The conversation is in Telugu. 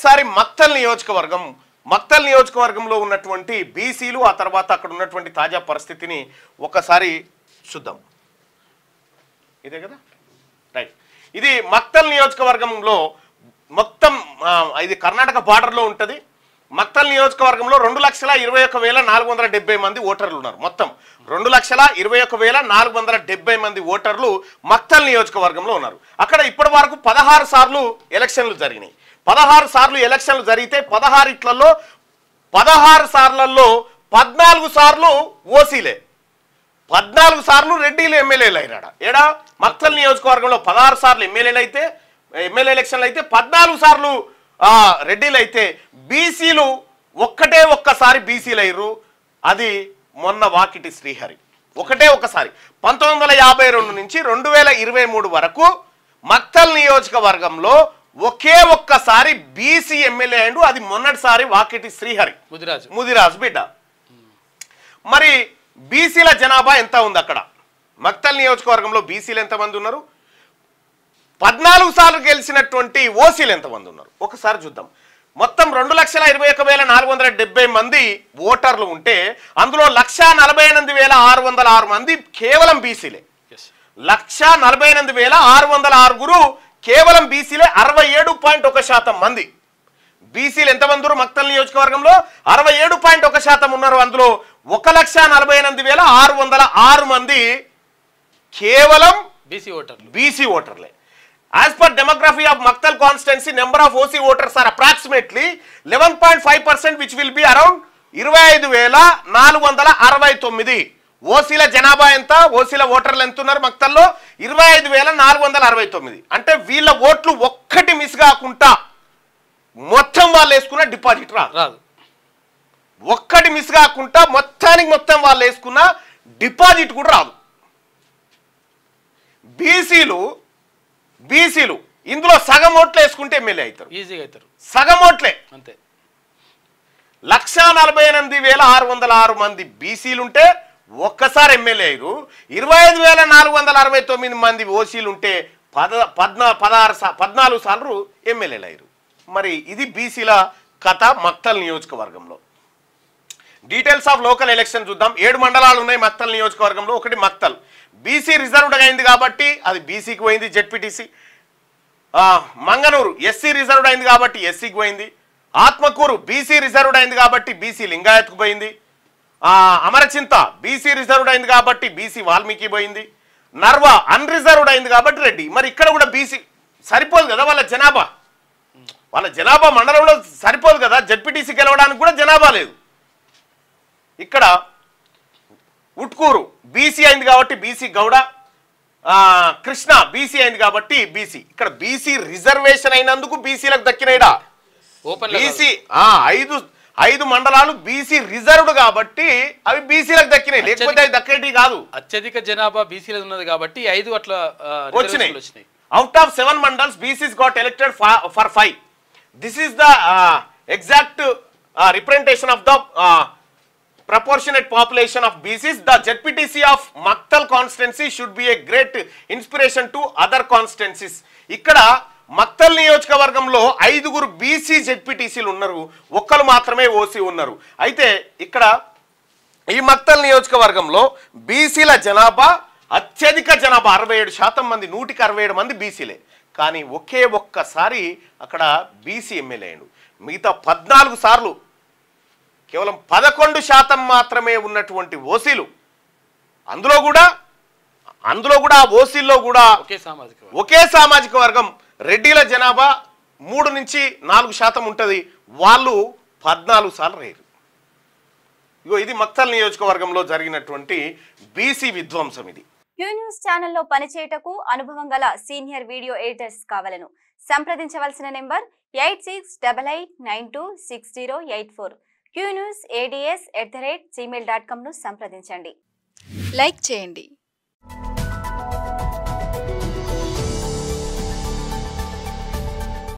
ఒకసారి మక్తల్ నియోజకవర్గం మక్తల్ నియోజకవర్గంలో ఉన్నటువంటి బీసీలు ఆ తర్వాత అక్కడ ఉన్నటువంటి తాజా పరిస్థితిని ఒకసారి చూద్దాం ఇదే కదా రైట్ ఇది మక్తల్ నియోజకవర్గంలో మొత్తం ఆ, ఇది కర్ణాటక బార్డర్లో ఉంటుంది మక్తల్ నియోజకవర్గంలో రెండు లక్షల ఇరవై ఒక్క వేల నాలుగు వందల డెబ్బై మంది ఓటర్లు ఉన్నారు మొత్తం రెండు లక్షల ఇరవై ఒక్క వేల నాలుగు వందల డెబ్బై మంది ఓటర్లు మక్తల్ నియోజకవర్గంలో ఉన్నారు అక్కడ ఇప్పటి వరకు పదహారు సార్లు ఎలక్షన్లు జరిగినాయి పదహారు సార్లు ఎలక్షన్లు జరిగితే పదహారిట్లలో పదహారు సార్లలో పద్నాలుగు సార్లు ఓసీలే పద్నాలుగు సార్లు రెడ్డిలు ఎమ్మెల్యేలు అయినాడ ఏడా మక్తల్ నియోజకవర్గంలో పదహారు సార్లు ఎమ్మెల్యేలు అయితే ఎమ్మెల్యే ఎలక్షన్లు అయితే పద్నాలుగు సార్లు ఆ, రెడ్డిలు అయితే బీసీలు ఒక్కటే ఒక్కసారి బీసీలు అయ్యారు అది మొన్న వాకిటి శ్రీహరి ఒకటే ఒక్కసారి పంతొమ్మిది వందల యాభై రెండు నుంచి రెండు వేల ఇరవై మూడు వరకు మక్తల్ నియోజకవర్గంలో ఒకే ఒక్కసారి బీసీ ఎమ్మెల్యే అయిండు అది మొన్నటిసారి వాకిటి శ్రీహరి ముదిరాజు ముదిరాజు బిడ్డ మరి బీసీల జనాభా ఎంత ఉంది అక్కడ మక్తల్ నియోజకవర్గంలో బీసీలు ఎంతమంది ఉన్నారు పద్నాలుగు సార్లు గెలిచినటువంటి ఓసీలు ఎంతమంది ఉన్నారు ఒకసారి చూద్దాం మొత్తం రెండు లక్షల ఇరవై ఒక వేల నాలుగు వందల డెబ్బై మంది ఓటర్లు ఉంటే అందులో లక్ష నలభై ఎనిమిది వేల ఆరు వందల ఆరు మంది కేవలం బీసీలే ఎస్ లక్ష నలభై ఎనిమిది వేల ఆరు వందల ఆరుగురు కేవలం బీసీలే అరవై ఏడు పాయింట్ ఒక శాతం మంది బీసీలు ఎంతమంది ఉన్నారు మక్తల్ నియోజకవర్గంలో అరవై ఏడు పాయింట్ ఒక శాతం ఉన్నారు అందులో ఒక లక్ష నలభై ఎనిమిది వేల ఆరు వందల ఆరు మంది కేవలం బీసీ ఓటర్లు బీసీ ఓటర్లే as per demography of Maktal constituency number of OC voters are approximately eleven point five percent which will be around ఇరవై ఐదు వేల నాలుగు వందల అరవై తొమ్మిది ఓసీల జనాభా ఎంత ఓసీల ఓటర్లు ఎంత ఉన్నారు మక్తల్లో ఇరవై ఐదు వేల నాలుగు వందల అరవై తొమ్మిది అంటే వీళ్ళ ఓట్లు ఒక్కటి మిస్ కాకుండా మొత్తం వాళ్ళు వేసుకున్న డిపాజిట్ రాదు రాదు ఒక్కటి మిస్ కాకుండా మొత్తానికి మొత్తం వాళ్ళు వేసుకున్న డిపాజిట్ కూడా రాదు బీసీలు బీసీలు ఇందులో సగం ఓట్లు వేసుకుంటే ఎమ్మెల్యే అవుతారు ఈజీగా అవుతారు సగం ఓట్లే అంతే లక్ష నలభై ఎనిమిది వేల ఆరు వందల ఆరు మంది బీసీలు ఉంటే ఒక్కసారి ఎమ్మెల్యే అయ్యారు ఇరవై ఐదు వేల నాలుగు వందల అరవై తొమ్మిది మంది ఓసీలు ఉంటే పద పద్నా పదహారు సా పద్నాలుగు సార్లు ఎమ్మెల్యేలు అయ్యారు మరి ఇది బీసీల కథ మక్తల్ నియోజకవర్గంలో డీటెయిల్స్ ఆఫ్ లోకల్ ఎలక్షన్ చూద్దాం ఏడు మండలాలు ఉన్నాయి మక్తల్ నియోజకవర్గంలో ఒకటి మక్తల్ బీసీ రిజర్వ్డ్ అయింది కాబట్టి అది బీసీకి పోయింది జెడ్పీటీసీ మంగనూరు ఎస్సీ రిజర్వ్డ్ అయింది కాబట్టి ఎస్సీకి పోయింది ఆత్మకూరు బీసీ రిజర్వ్డ్ అయింది కాబట్టి బీసీ లింగాయత్కు పోయింది ఆ, అమరచింత బీసీ రిజర్వ్డ్ అయింది కాబట్టి బీసీ వాల్మీకి పోయింది నర్వ అన్రిజర్వ్డ్ అయింది కాబట్టి రెడ్డి మరి ఇక్కడ కూడా బీసీ సరిపోదు కదా వాళ్ళ జనాభా వాళ్ళ జనాభా మండలంలో సరిపోదు కదా జడ్పీటీసీ గెలవడానికి కూడా జనాభా లేదు ఇక్కడ ఉట్కూరు బీసీ అయింది కాబట్టి బీసీ గౌడ ఆ, కృష్ణ బీసీ అయింది కాబట్టి బీసీ ఇక్కడ బీసీ రిజర్వేషన్ అయినందుకు బీసీలకు దక్కినాయిడా ఓపెన్ బీసీ ఆ, ఐదు ఐదు మండలాలు బీసీ రిజర్వ్డ్ కాబట్టి అవి బీసీలకు దక్కినాయి లేకపోతే అవి దక్కేటి కాదు అత్యధిక జనాభా బీసీలో ఉన్నది కాబట్టి ఐదు అట్లా ఆ, వచ్చినాయి రిజర్వేషన్లు వచ్చినాయి out of seven mandals BCs got elected for five this is the exact representation of the proportionate population of BCs, the ZPTC of Maktal constituency should be a great inspiration to other constituencies. ఇక్కడ మక్తల్ నియోజకవర్గంలో ఐదుగురు బీసీ జెడ్పీటీసీలు ఉన్నారు ఒక్కరు మాత్రమే ఓసీ ఉన్నారు అయితే ఇక్కడ ఈ మక్తల్ నియోజకవర్గంలో బీసీల జనాభా అత్యధిక జనాభా అరవై ఏడు శాతం మంది నూటికి అరవై ఏడు మంది బీసీలే కానీ ఒకే ఒక్కసారి అక్కడ బీసీ ఎమ్మెల్యే అయ్యాడు మిగతా పద్నాలుగు సార్లు కేవలం పదకొండు శాతం మాత్రమే ఉన్నటువంటి ఓసీలు అందులో కూడా అందులో కూడా ఆ ఓసీల్లో కూడా ఒకే సామాజిక వర్గం. ఒకే సామాజిక వర్గం రెడ్డిల జనాభా మూడు నుంచి నాలుగు శాతం ఉంటుంది వాళ్ళు పద్నాలుగు సార్లు రేరు ఇగో ఇది మక్తల్ నియోజకవర్గంలో జరిగినటువంటి బీసీ విధ్వంసం ఇది క్యూ న్యూస్ ఛానల్లో పనిచేయటకు అనుభవం గల సీనియర్ వీడియో ఎడిటర్స్ కావాలను సంప్రదించవలసిన number eight six double eight nine two six zero eight four Q news ads at the rate Gmail dot కామ్ను సంప్రదించండి లైక్ చేయండి